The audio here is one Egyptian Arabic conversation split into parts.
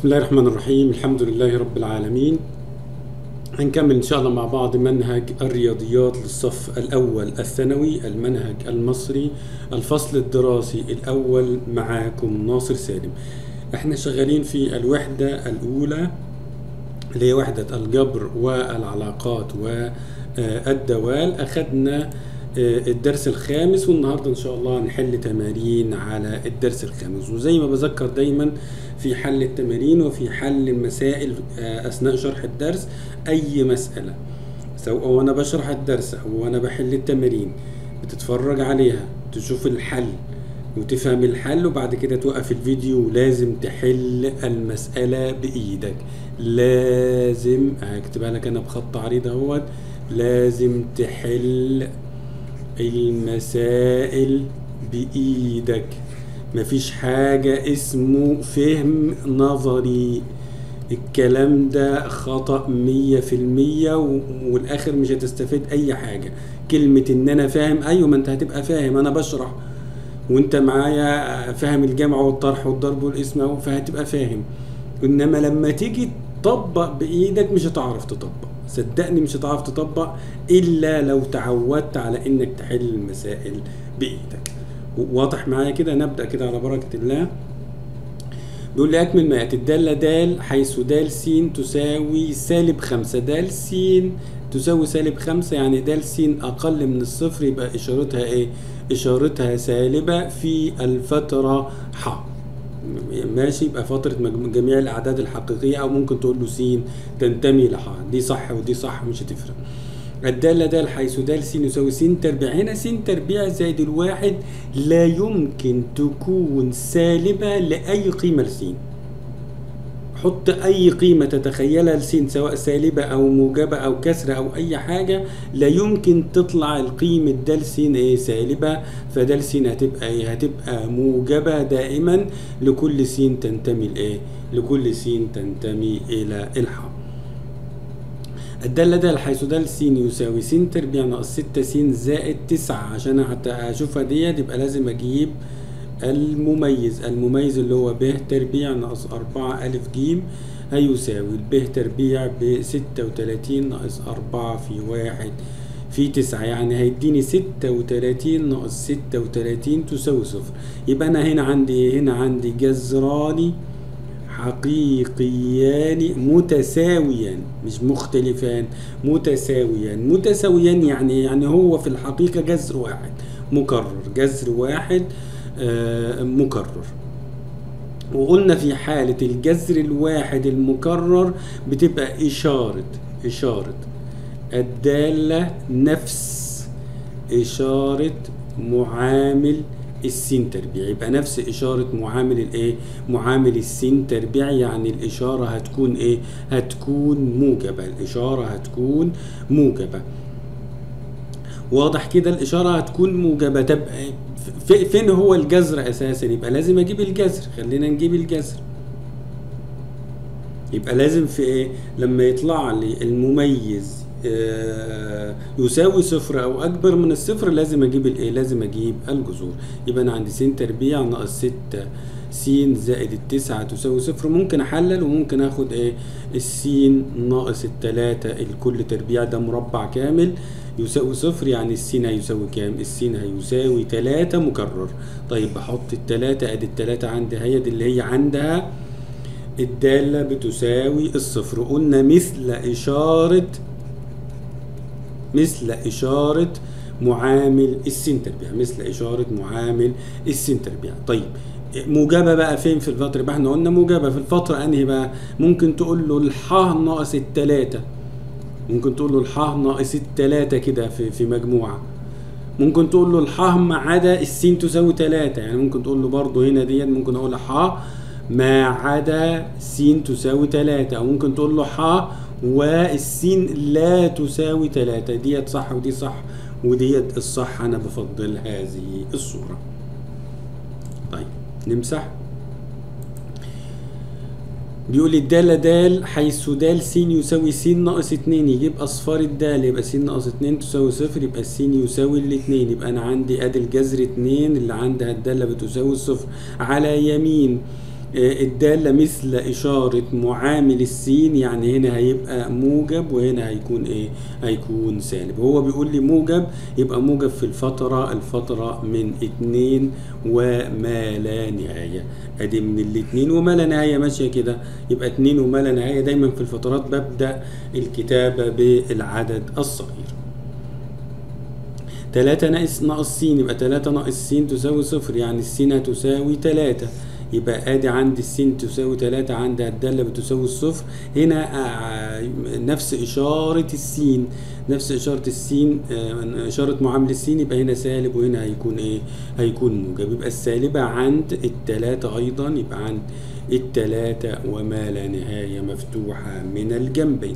بسم الله الرحمن الرحيم الحمد لله رب العالمين هنكمل إن شاء الله مع بعض منهج الرياضيات للصف الأول الثانوي المنهج المصري الفصل الدراسي الأول معاكم ناصر سالم احنا شغالين في الوحدة الأولى اللي هي وحدة الجبر والعلاقات والدوال أخدنا الدرس الخامس والنهارده ان شاء الله هنحل تمارين على الدرس الخامس وزي ما بذكر دايما في حل التمارين وفي حل المسائل اثناء شرح الدرس اي مساله سواء وانا بشرح الدرس او وانا بحل التمارين بتتفرج عليها تشوف الحل وتفهم الحل وبعد كده توقف الفيديو ولازم تحل المسألة بإيدك لازم هكتبها لك أنا بخط عريض اهوت لازم تحل المسائل بإيدك مفيش حاجة اسمه فهم نظري الكلام ده خطأ مية في المية والآخر مش هتستفيد أي حاجة كلمة إن أنا فاهم أيوة ما أنت هتبقى فاهم أنا بشرح وأنت معايا فاهم الجمع والطرح والضرب والاسم فهتبقى فاهم إنما لما تيجي تطبق بإيدك مش هتعرف تطبق صدقني مش هتعرف تطبق الا لو تعودت على انك تحل المسائل بايدك واضح معايا كده نبدا كده على بركه الله بيقول لي اكمل ما ياتي الداله د حيث د س تساوي سالب خمسة د س تساوي سالب خمسة يعني د س اقل من الصفر يبقى اشارتها ايه اشارتها سالبه في الفتره ح ماشي يبقى فترة جميع الأعداد الحقيقية أو ممكن تقول له س تنتمي لح دي صح ودي صح مش هتفرق الدالة د حيث د س يساوي س تربيع هنا س تربيع زائد الواحد لا يمكن تكون سالبة لأي قيمة لس حط أي قيمة تتخيلها لس سواء سالبة أو موجبة أو كسرة أو أي حاجة لا يمكن تطلع القيمة د س إيه سالبة فد س هتبقى إيه هتبقى موجبة دائما لكل س تنتمي لإيه لكل س تنتمي إلى الحاء الدالة د حيث د س يساوي س تربيع ناقص ستة س زائد تسعة عشان حتى أشوفها ديت يبقى لازم أجيب المميز المميز اللي هو ب تربيع ناقص أربعة ألف جيم هيساوي ب تربيع بستة وتلاتين ناقص أربعة في واحد في تسعة يعني هيديني ستة وتلاتين ناقص ستة وتلاتين تساوي صفر يبقى أنا هنا عندي هنا عندي جذران حقيقيان متساويان مش مختلفان متساويان متساويان يعني يعني هو في الحقيقة جذر واحد مكرر جذر واحد آه مكرر وقلنا في حالة الجذر الواحد المكرر بتبقى إشارة إشارة الدالة نفس إشارة معامل السين تربيع يبقى نفس إشارة معامل الإيه؟ معامل السين تربيع يعني الإشارة هتكون إيه؟ هتكون موجبة الإشارة هتكون موجبة واضح كده الإشارة هتكون موجبة طب فين هو الجذر أساسا؟ يبقى لازم أجيب الجذر خلينا نجيب الجذر يبقى لازم في إيه؟ لما يطلع لي المميز يساوي صفر او اكبر من الصفر لازم اجيب الايه لازم اجيب الجذور يبقى انا عندي س تربيع ناقص ستة س زائد التسعة تساوي صفر ممكن احلل وممكن اخد ايه السين ناقص التلاتة الكل تربيع ده مربع كامل يساوي صفر يعني السين هيساوي كام السين هيساوي تلاتة مكرر طيب بحط التلاتة ادي التلاتة عندي هي دي اللي هي عندها الدالة بتساوي الصفر قلنا مثل اشارة مثل إشارة معامل السين تربيع مثل إشارة معامل السين تربيع طيب موجبة بقى فين في الفترة بقى احنا قلنا موجبة في الفترة انهي بقى ممكن تقول له الحاء ناقص التلاتة ممكن تقول له الحاء ناقص التلاتة كده في, في مجموعة ممكن تقول له الحاء ما عدا السين تساوي تلاتة يعني ممكن تقول له برضه هنا ديت ممكن اقول حاء ما عدا س تساوي تلاتة او ممكن تقول له حاء والسين لا تساوي تلاتة ديت صح ودي صح وديت الصح أنا بفضل هذه الصورة طيب نمسح بيقول لي الدالة د حيث د س يساوي س ناقص اتنين يجيب أصفار الدالة يبقى س ناقص اتنين تساوي صفر يبقى س يساوي الاتنين يبقى أنا عندي أدي الجذر اتنين اللي عندها الدالة بتساوي الصفر على يمين آه، الدالة مثل إشارة معامل السين يعني هنا هيبقى موجب وهنا هيكون إيه؟ هيكون سالب هو بيقول لي موجب يبقى موجب في الفترة الفترة من اتنين وما لا نهاية أدي من الاتنين وما لا نهاية ماشية كده يبقى اتنين وما لا نهاية دايما في الفترات ببدأ الكتابة بالعدد الصغير تلاتة ناقص ناقص س يبقى تلاتة ناقص س تساوي صفر يعني السين هتساوي تلاتة يبقى ادي عندي السين تساوي تلاتة عندها الدالة بتساوي الصفر هنا آه، نفس إشارة السين نفس إشارة السين آه، إشارة معامل السين يبقى هنا سالب وهنا هيكون إيه؟ هيكون موجب يبقى السالبة عند التلاتة أيضا يبقى عند التلاتة وما لا نهاية مفتوحة من الجنبين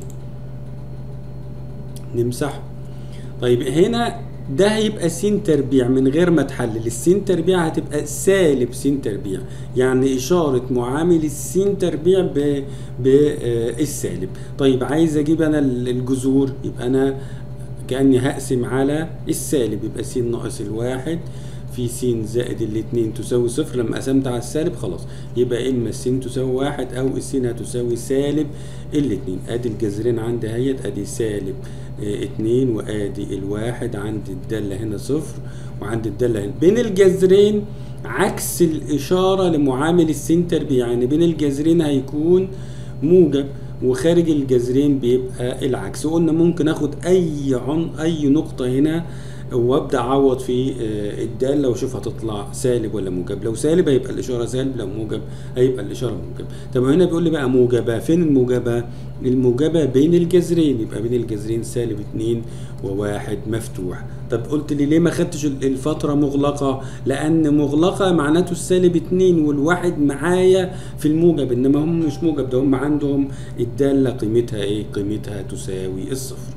نمسح طيب هنا ده هيبقى س تربيع من غير ما تحلل السين تربيع هتبقى سالب س تربيع يعني إشارة معامل السين تربيع ب- بالسالب طيب عايز أجيب أنا الجذور يبقى أنا كأني هقسم على السالب يبقى س ناقص الواحد في س زائد الاتنين تساوي صفر لما قسمت على السالب خلاص يبقى اما الس تساوي واحد او الس هتساوي سالب الاتنين ادي الجذرين عندي اهيت ادي سالب اه اتنين وادي الواحد عندي الدالة هنا صفر وعندي الدالة هنا بين الجذرين عكس الاشارة لمعامل السين تربيع يعني بين الجذرين هيكون موجب وخارج الجذرين بيبقى العكس وقلنا ممكن اخد اي عن اي نقطة هنا وابدا اعوض في آه، الداله واشوف هتطلع سالب ولا موجب لو سالب هيبقى الاشاره سالب لو موجب هيبقى الاشاره موجب طب هنا بيقول لي بقى موجبه فين الموجبه الموجبه بين الجذرين يبقى بين الجذرين سالب اتنين وواحد مفتوح طب قلت لي ليه ما خدتش ال- الفتره مغلقه لان مغلقه معناته السالب اتنين والواحد معايا في الموجب انما هم مش موجب ده هم عندهم الداله قيمتها ايه قيمتها تساوي الصفر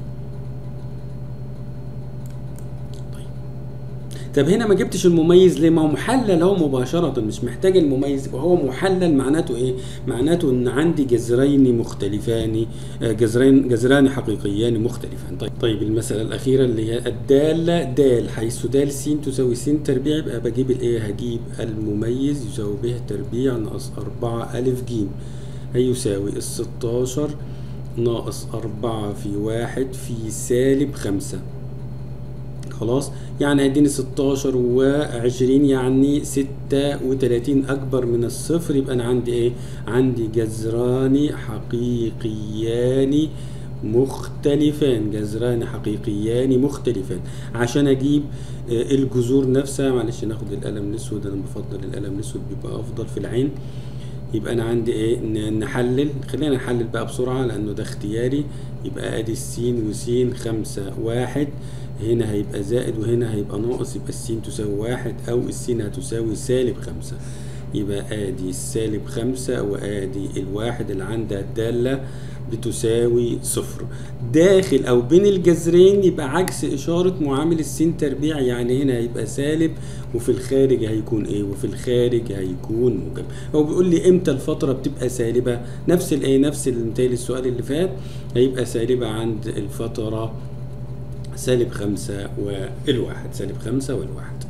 طب هنا ما جبتش المميز ليه؟ ما هو محلل هو مباشرة مش محتاج المميز يبقى هو محلل معناته ايه؟ معناته ان عندي جذرين مختلفان آه، جذرين جذران حقيقيان مختلفان. طيب طيب المسألة الأخيرة اللي هي الدالة دال حيث دال س تساوي س تربيع يبقى بجيب الايه؟ هجيب المميز يساوي به تربيع ناقص أربعة ألف ج هيساوي الستاشر ناقص أربعة في واحد في سالب خمسة خلاص يعني هيديني 16 و20 يعني 36 اكبر من الصفر يبقى انا عندي ايه عندي جذران حقيقيان مختلفان جذران حقيقيان مختلفان عشان اجيب آه، الجذور نفسها معلش ناخد القلم الاسود انا بفضل القلم الاسود بيبقى افضل في العين يبقى انا عندي ايه ن- نحلل خلينا نحلل بقى بسرعة لانه ده اختياري يبقى ادي السين وسين خمسة واحد هنا هيبقى زائد وهنا هيبقى ناقص يبقى السين تساوي واحد او السين هتساوي سالب خمسة يبقى ادي السالب خمسة وادي الواحد اللي عندها الدالة بتساوي صفر داخل او بين الجذرين يبقى عكس اشارة معامل السين تربيع يعني هنا هيبقى سالب وفي الخارج هيكون ايه وفي الخارج هيكون موجب هو بيقول لي امتى الفترة بتبقى سالبة نفس الايه نفس المثال السؤال اللي فات هيبقى سالبة عند الفترة سالب خمسة والواحد سالب خمسة والواحد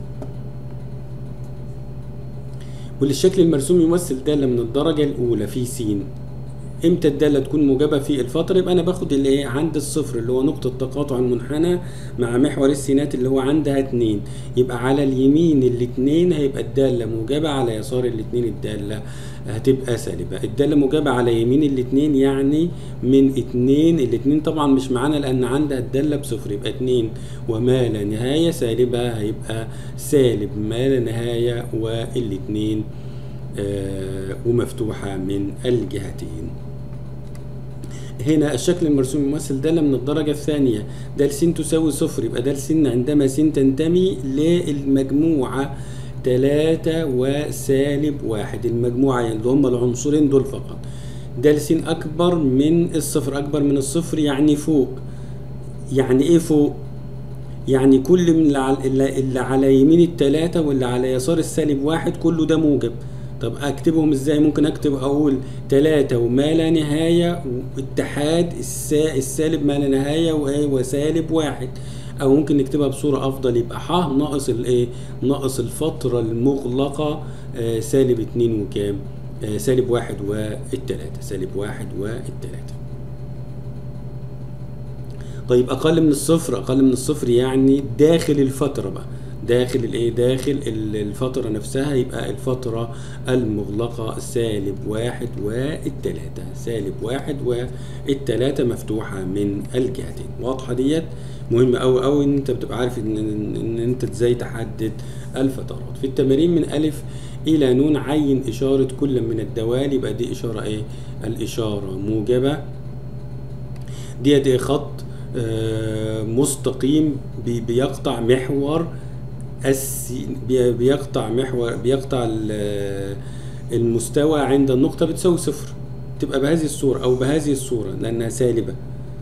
وللشكل المرسوم يمثل دالة من الدرجة الأولى في س امتى الدالة تكون موجبة في الفترة يبقى أنا باخد اللي إيه عند الصفر اللي هو نقطة تقاطع المنحنى مع محور السينات اللي هو عندها اتنين يبقى على اليمين الاتنين هيبقى الدالة موجبة على يسار الاتنين الدالة هتبقى سالبة الدالة موجبة على يمين الاتنين يعني من اتنين الاتنين طبعا مش معانا لأن عندها الدالة بصفر يبقى اتنين وما لا نهاية سالبة هيبقى سالب ما لا نهاية والاتنين آه ومفتوحة من الجهتين هنا الشكل المرسوم يمثل دالة من الدرجة الثانية دال س تساوي صفر يبقى دال س عندما س تنتمي للمجموعة تلاتة وسالب واحد المجموعة يعني اللي هم العنصرين دول فقط دال س أكبر من الصفر أكبر من الصفر يعني فوق يعني إيه فوق؟ يعني كل من اللي على, اللي على يمين التلاتة واللي على يسار السالب واحد كله ده موجب طب اكتبهم ازاي ممكن اكتب اقول تلاتة وما لا نهاية واتحاد السا السالب ما لا نهاية وايه وسالب واحد او ممكن نكتبها بصورة افضل يبقى ح ناقص الايه ناقص الفترة المغلقة آه سالب اتنين وكام آه، سالب واحد والتلاتة سالب واحد والتلاتة طيب اقل من الصفر اقل من الصفر يعني داخل الفتره بقى داخل الايه داخل ال- الفتره نفسها يبقى الفتره المغلقه سالب واحد والتلاته سالب واحد والتلاته مفتوحه من الجهتين واضحه ديت مهم قوي قوي ان انت بتبقى عارف ان, ان, إن انت ازاي تحدد الفترات في التمارين من الف الى نون عين اشاره كل من الدوال يبقى دي اشاره ايه الاشاره موجبه ديت إيه؟ خط آه، مستقيم بي- بيقطع محور السين بي- بيقطع محور بيقطع ال- المستوى عند النقطة بتساوي صفر تبقى بهذه الصورة أو بهذه الصورة لأنها سالبة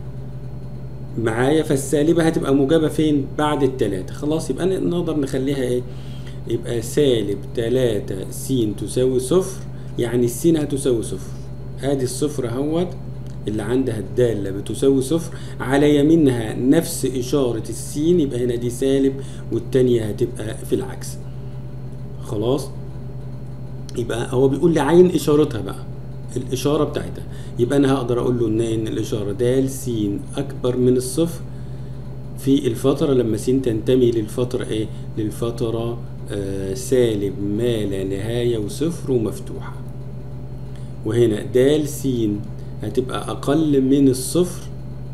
معايا فالسالبة هتبقى موجبة فين بعد التلاتة خلاص يبقى ن- نقدر نخليها ايه يبقى سالب تلاتة س تساوي صفر يعني السين هتساوي صفر ادي الصفر اهوت اللي عندها الدالة بتساوي صفر على يمينها نفس إشارة السين يبقى هنا دي سالب والتانية هتبقى في العكس خلاص يبقى هو بيقول لي عين إشارتها بقى الإشارة بتاعتها يبقى أنا هقدر أقول له إن إن الإشارة د س أكبر من الصفر في الفترة لما س تنتمي للفترة إيه؟ للفترة آه سالب ما لا نهاية وصفر ومفتوحة وهنا د س هتبقى أقل من الصفر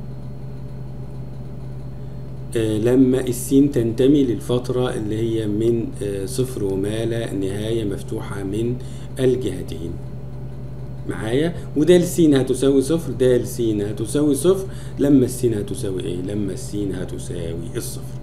آه لما السين تنتمي للفترة اللي هي من آه صفر وما لا نهاية مفتوحة من الجهتين معايا وده السين هتساوي صفر ده السين هتساوي صفر لما السين هتساوي ايه لما السين هتساوي الصفر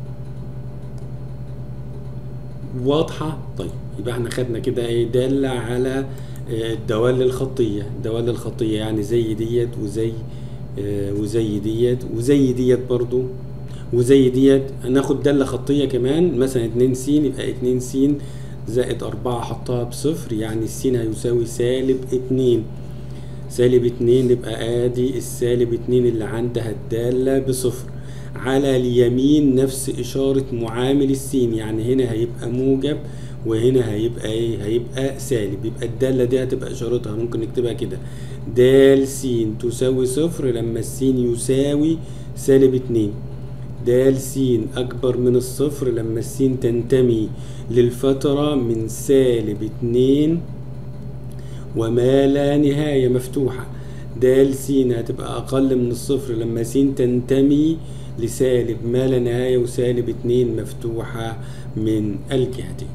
واضحة طيب يبقى احنا خدنا كده ايه دالة على آه، الدوال الخطية الدوال الخطية يعني زي ديت وزي آه، وزي ديت وزي ديت برضو وزي ديت هناخد دالة خطية كمان مثلا 2 س يبقى 2 س زائد 4 حطها بصفر يعني السين هيساوي سالب 2 سالب 2 يبقى ادي السالب 2 اللي عندها الدالة بصفر على اليمين نفس إشارة معامل السين يعني هنا هيبقى موجب وهنا هيبقى ايه هيبقى سالب يبقى الدالة دي هتبقى إشارتها ممكن نكتبها كده د س تساوي صفر لما السين يساوي سالب 2 د س أكبر من الصفر لما السين تنتمي للفترة من سالب 2 وما لا نهاية مفتوحة د س هتبقى أقل من الصفر لما س تنتمي لسالب ما لا نهاية وسالب 2 مفتوحة من الجهتين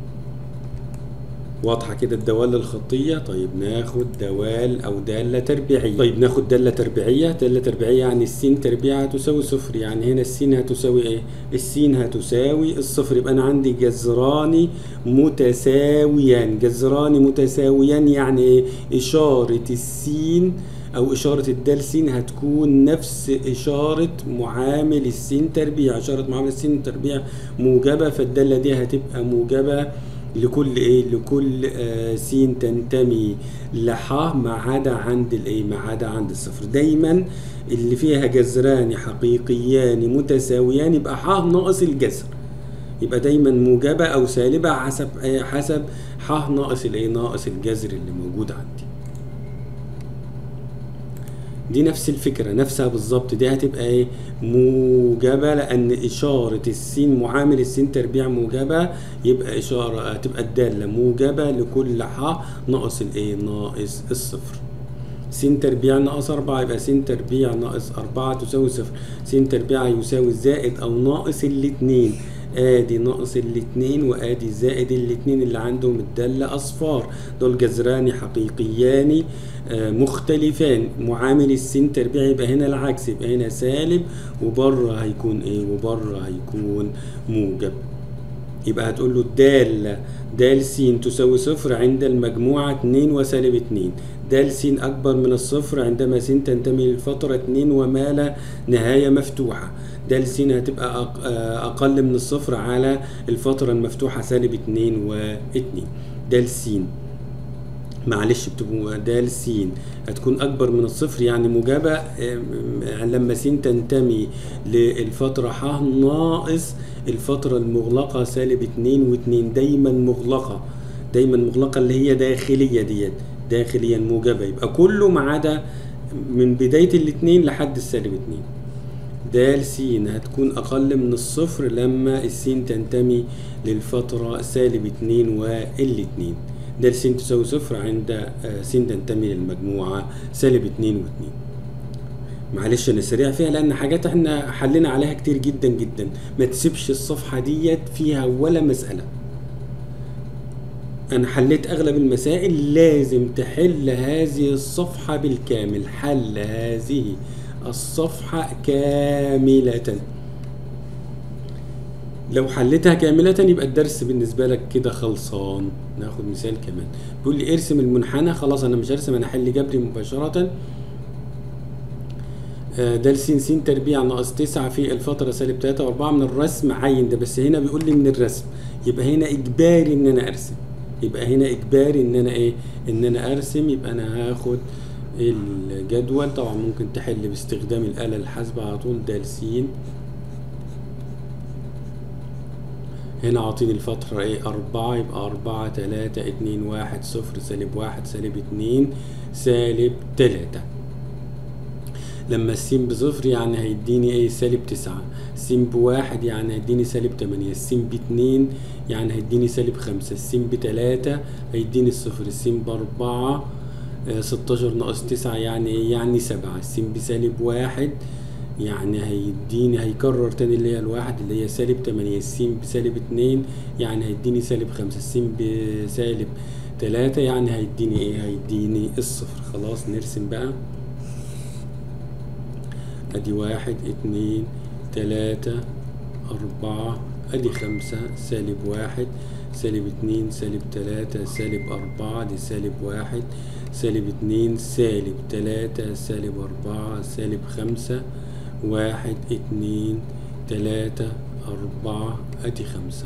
واضحة كده الدوال الخطية طيب ناخد دوال أو دالة تربيعية طيب ناخد دالة تربيعية دالة تربيعية يعني السين تربيع هتساوي صفر يعني هنا السين هتساوي ايه السين هتساوي الصفر يبقى أنا عندي جذران متساويان جذران متساويان يعني ايه إشارة السين أو إشارة الدال س هتكون نفس إشارة معامل السين تربيع إشارة معامل السين تربيع موجبة فالدالة دي هتبقى موجبة لكل ايه لكل آه س تنتمي لح ما عدا عند الايه ما عدا عند الصفر دايما اللي فيها جذران حقيقيان متساويان يبقى ح ناقص الجذر يبقى دايما موجبة او سالبة حسب آه حسب ح ناقص الايه ناقص الجذر اللي موجود عندي دي نفس الفكرة نفسها بالظبط دي هتبقى ايه موجبة لأن إشارة السين معامل السين تربيع موجبة يبقى إشارة هتبقى الدالة موجبة لكل ح ناقص الايه ناقص الصفر س تربيع ناقص أربعة يبقى س تربيع ناقص أربعة تساوي صفر س تربيع يساوي زائد أو ناقص الاتنين ادي ناقص الاتنين وادي زائد الاتنين اللي عندهم الدالة اصفار دول جذران حقيقيان آه مختلفان معامل السين تربيع يبقى هنا العكس يبقى هنا سالب وبره هيكون ايه وبره هيكون موجب يبقى هتقول له الدالة د س تساوي صفر عند المجموعة 2 وسالب 2 د س أكبر من الصفر عندما س تنتمي للفترة 2 وما لا نهاية مفتوحة د س هتبقى أقل من الصفر على الفترة المفتوحة سالب 2 و 2 د س معلش بتبقوا د س هتكون اكبر من الصفر يعني موجبه لما س تنتمي للفتره ح ناقص الفتره المغلقه سالب 2 و2 دايما مغلقه دايما مغلقة اللي هي داخلية ديت داخليا موجبة يبقى كله ما عدا من بداية الاتنين لحد السالب اتنين د س هتكون أقل من الصفر لما السين تنتمي للفترة سالب اتنين والاتنين د س تساوي صفر عند آه، س تنتمي للمجموعة سالب اتنين واتنين معلش انا سريع فيها لان حاجات احنا حلينا عليها كتير جدا جدا ما تسيبش الصفحة ديت فيها ولا مسألة انا حليت اغلب المسائل لازم تحل هذه الصفحة بالكامل حل هذه الصفحة كاملة لو حلتها كاملة يبقى الدرس بالنسبة لك كده خلصان ناخد مثال كمان بيقول لي ارسم المنحنى خلاص انا مش هرسم انا احل جبري مباشرة آه، ده س س تربيع ناقص 9 في الفترة سالب 3 و4 من الرسم عين ده بس هنا بيقول لي من الرسم يبقى هنا اجباري ان انا ارسم يبقى هنا اجباري ان انا ايه ان انا ارسم يبقى انا هاخد الجدول طبعا ممكن تحل باستخدام الآلة الحاسبة على طول د س هنا عاطيني الفترة ايه أربعة يبقى أربعة تلاتة اتنين واحد صفر سالب واحد سالب اتنين سالب تلاتة لما السين بصفر يعني هيديني ايه سالب تسعة السين بواحد يعني هيديني سالب تمانية السين باتنين يعني هيديني سالب خمسة السين بتلاتة هيديني الصفر السين بأربعة آه، ستاشر ناقص تسعة يعني ايه يعني سبعة السين بسالب واحد يعني هيديني هيكرر تاني اللي هي الواحد اللي هي سالب تمانية السين بسالب اتنين يعني هيديني سالب خمسة السين بسالب تلاتة يعني هيديني ايه هيديني الصفر خلاص نرسم بقى ادي واحد اتنين تلاتة اربعة ادي خمسة سالب واحد سالب اتنين سالب تلاتة سالب اربعة دي سالب واحد سالب اتنين سالب تلاتة سالب اربعة سالب خمسة واحد اتنين تلاتة اربعة ادي خمسة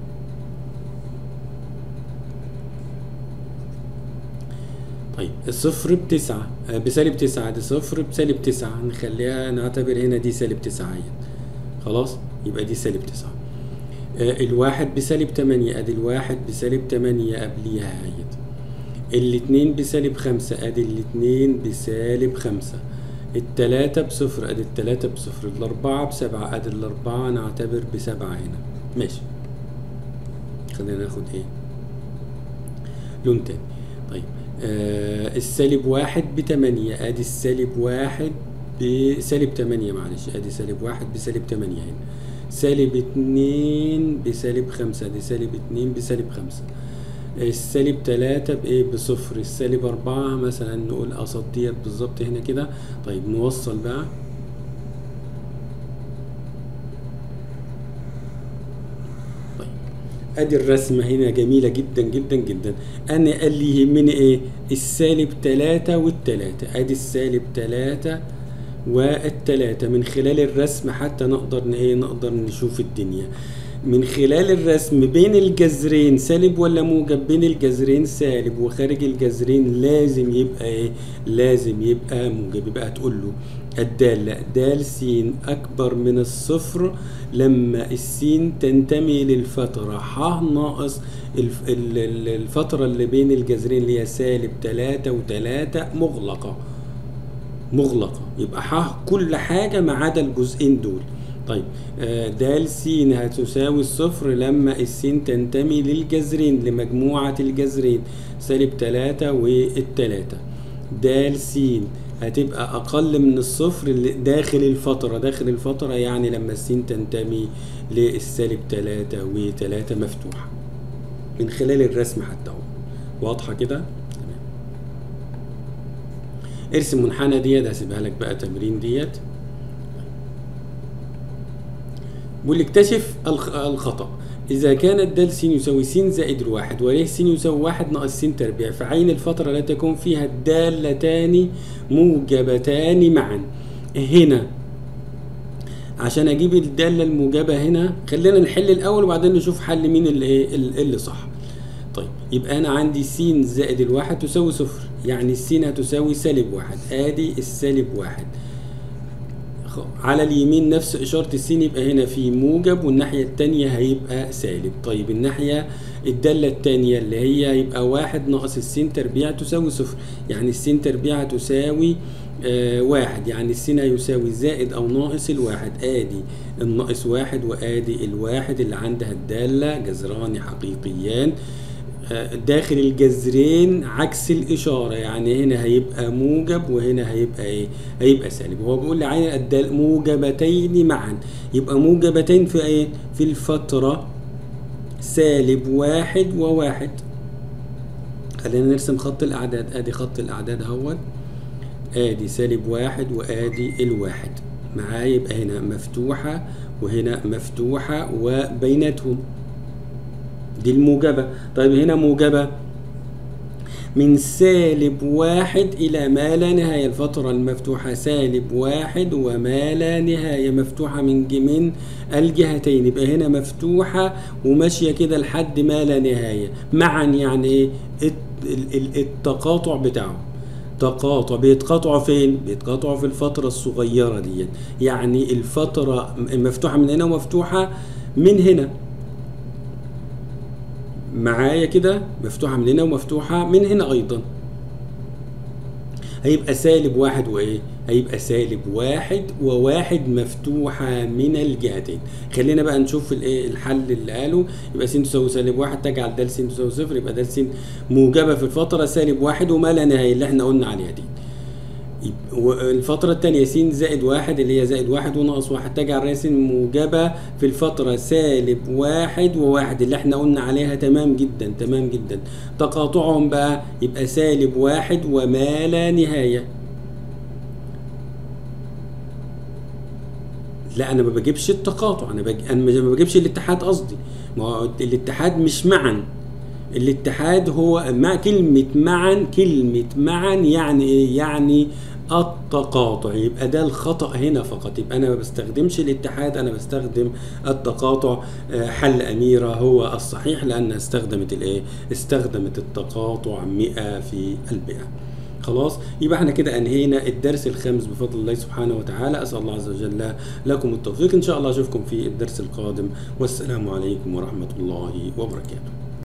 طيب الصفر بتسعة آه، بسالب تسعة دي صفر بسالب تسعة نخليها نعتبر هنا دي سالب تسعة اهي خلاص يبقى دي سالب تسعة آه، الواحد بسالب تمانية ادي الواحد بسالب تمانية قبليها اهيت الاتنين بسالب خمسة ادي الاتنين بسالب خمسة التلاتة بصفر ادي التلاتة بصفر الاربعة بسبعة ادي الاربعة نعتبر بسبعة هنا ماشي خلينا ناخد ايه لون تاني طيب آه السالب واحد بتمانية ادي السالب واحد بسالب تمانية معلش ادي سالب واحد بسالب تمانية هنا سالب اتنين بسالب خمسة دي سالب اتنين بسالب خمسة السالب تلاتة بإيه بصفر السالب أربعة مثلا نقول قصد ديت بالظبط هنا كده طيب نوصل بقى طيب ادي الرسمة هنا جميلة جدا جدا جدا انا قال لي يهمني ايه السالب تلاتة والتلاتة ادي السالب تلاتة والتلاتة من خلال الرسم حتى نقدر ن- ايه نقدر نشوف الدنيا من خلال الرسم بين الجذرين سالب ولا موجب بين الجذرين سالب وخارج الجذرين لازم يبقى ايه لازم يبقى موجب يبقى هتقول له الدالة دال س أكبر من الصفر لما السين تنتمي للفترة ح ناقص الف- ال- ال- الفترة اللي بين الجذرين اللي هي سالب تلاتة وتلاتة مغلقة مغلقة يبقى ح كل حاجة ما عدا الجزئين دول طيب آه، د س هتساوي الصفر لما السين تنتمي للجذرين لمجموعة الجذرين سالب تلاتة والتلاتة د س هتبقى أقل من الصفر اللي داخل الفترة داخل الفترة يعني لما السين تنتمي للسالب تلاتة وتلاتة مفتوحة من خلال الرسم حتى اهو واضحة كده؟ تمام ارسم منحنى ديت هسيبها لك بقى تمرين ديت بيقول لي اكتشف الخ- الخطأ إذا كانت د س يساوي س زائد الواحد وليه س يساوي واحد ناقص س تربيع فعين الفترة لا تكون فيها الدالتان موجبتان معا هنا عشان اجيب الدالة الموجبة هنا خلينا نحل الأول وبعدين نشوف حل مين اللي ايه اللي صح طيب يبقى أنا عندي س زائد الواحد تساوي صفر يعني الس هتساوي سالب واحد آدي السالب واحد على اليمين نفس إشارة السين يبقى هنا في موجب والناحية التانية هيبقى سالب طيب الناحية الدالة التانية اللي هي هيبقى واحد ناقص السين تربيع تساوي صفر يعني السين تربيع تساوي آه واحد يعني السين هيساوي زائد أو ناقص الواحد آدي الناقص واحد وآدي الواحد اللي عندها الدالة جذران حقيقيان داخل الجذرين عكس الإشارة يعني هنا هيبقى موجب وهنا هيبقى إيه؟ هيبقى سالب هو بيقول لي عين الدال موجبتين معا يبقى موجبتين في إيه؟ في الفترة سالب واحد وواحد خلينا نرسم خط الأعداد آدي خط الأعداد أهوت آدي سالب واحد وآدي الواحد معايا يبقى هنا مفتوحة وهنا مفتوحة وبيناتهم دي الموجبة طيب هنا موجبة من سالب واحد إلى ما لا نهاية الفترة المفتوحة سالب واحد وما لا نهاية مفتوحة من من الجهتين يبقى هنا مفتوحة وماشية كده لحد ما لا نهاية معا يعني إيه التقاطع بتاعه تقاطع بيتقاطعوا فين؟ بيتقاطعوا في الفترة الصغيرة دي يعني الفترة مفتوحة من هنا ومفتوحة من هنا معايا كده مفتوحة من هنا ومفتوحة من هنا أيضا هيبقى سالب واحد وإيه؟ هيبقى سالب واحد وواحد مفتوحة من الجهتين خلينا بقى نشوف الايه الحل اللي قاله يبقى س تساوي سالب واحد تجعل د س تساوي صفر يبقى د س موجبة في الفترة سالب واحد وما لا نهاية اللي احنا قلنا عليها دي والفترة التانية س زائد واحد اللي هي زائد واحد وناقص واحد تجعل ر س موجبة في الفترة سالب واحد وواحد اللي احنا قلنا عليها تمام جدا تمام جدا تقاطعهم بقى يبقى سالب واحد وما لا نهاية لا انا ما بجيبش التقاطع انا بج... انا ما بجيبش الاتحاد قصدي ما هو الاتحاد مش معا الاتحاد هو مع كلمة معا كلمة معا يعني ايه؟ يعني التقاطع يبقى ده الخطأ هنا فقط يبقى أنا ما بستخدمش الاتحاد أنا بستخدم التقاطع حل أميرة هو الصحيح لأنها استخدمت الإيه؟ استخدمت التقاطع 100 في المئة خلاص يبقى احنا كده انهينا الدرس الخامس بفضل الله سبحانه وتعالى اسال الله عز وجل لكم التوفيق ان شاء الله اشوفكم في الدرس القادم والسلام عليكم ورحمه الله وبركاته